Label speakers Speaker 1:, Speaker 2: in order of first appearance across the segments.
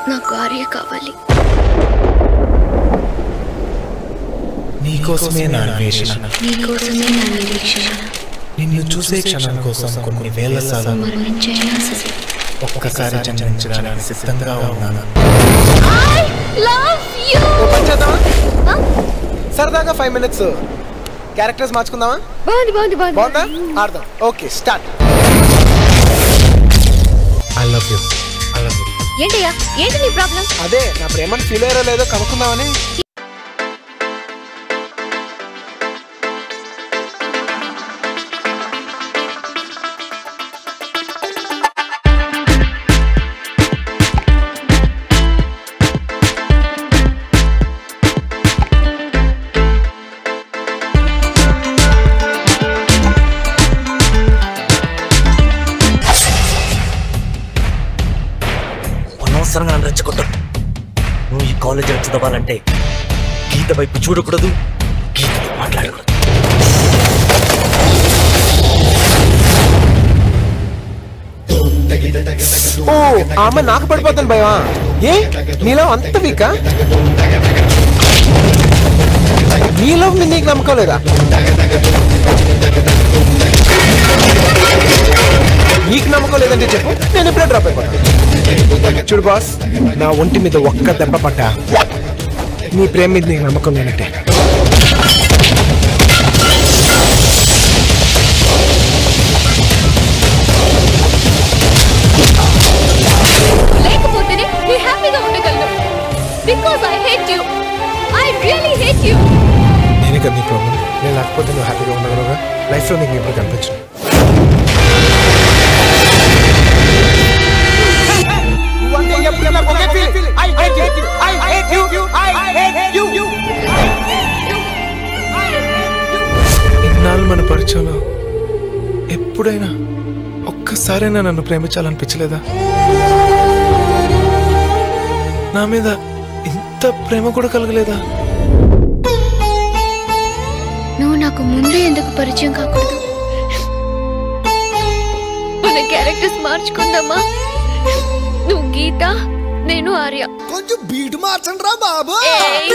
Speaker 1: నాకు ఆర్య కావాలి
Speaker 2: నీకోసమే నా అన్వేషణ
Speaker 1: నీకోసమే నా నిరీక్షణ
Speaker 2: నిన్ను చూసే క్షణం కోసం కొన్ని వేల సార్లు
Speaker 1: మరణించైనా సరే
Speaker 2: ఒక్కసారి జన్మించడానికి సిద్ధంగా ఉన్నాను
Speaker 1: ఐ లవ్ యూ
Speaker 3: ఓ పని చేద్దామా సరదాగా ఫైవ్ మినిట్స్ క్యారెక్టర్స్ మార్చుకుందామా
Speaker 1: బాగుంది బాగుంది బాగుంది
Speaker 3: బాగుందా ఆడదాం okay start
Speaker 2: I love you I love you
Speaker 1: ఏంటయ్యా ఏంటి నీ ప్రాబ్లం
Speaker 3: అదే నా ప్రేమను ఫీల్ అయ్యారో లేదో కనుక్కుందామని
Speaker 4: అనవసరంగా నన్ను రెచ్చగొట్టదు నువ్వు ఈ కాలేజీలో చదవాలంటే గీత వైపు చూడకూడదు గీతతో మాట్లాడకూడదు
Speaker 3: ఓ ఆ అమ్మాయి నాకు పడిపోతాను భయమా ఏ నీలో అంత వీకా నీలో ఉంది నీకు నమ్మకం లేదా నీకు నమ్మకం లేదంటే చెప్పు నేను ఇప్పుడే డ్రాప్ అయిపోతాను చూడు బాస్ నా ఒంటి మీద ఒక్క దెబ్బ పట్టా నీ ప్రేమ మీద నీకు నమ్మకం లేనట్టే
Speaker 1: లేకపోతేనే నీ హ్యాపీగా ఉండగలను because I hate you I really hate you
Speaker 3: నేనే కదా నీ ప్రాబ్లం నేను లేకపోతే నువ్వు హ్యాపీగా ఉండగలవుగా లైఫ్లో నీకు ఎప్పుడు కనిపించు ఇన్నాళ్ళు మన పరిచయంలో ఎప్పుడైనా ఒక్కసారైనా నన్ను ప్రేమించాలనిపించలేదా నా మీద ఇంత ప్రేమ కూడా కలగలేదా
Speaker 1: నువ్వు నాకు ముందే ఎందుకు పరిచయం కాకూడదు మన క్యారెక్టర్స్ మార్చుకుందామా నువ్వు గీత నేను ఆర్య
Speaker 5: కొంచెం బీట్ మార్చండి రా బాబు
Speaker 1: ఏయ్.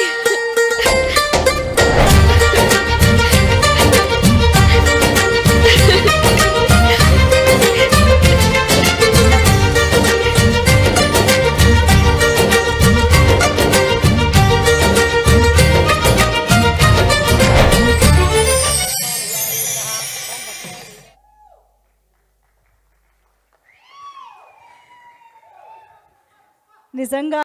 Speaker 6: నిజంగా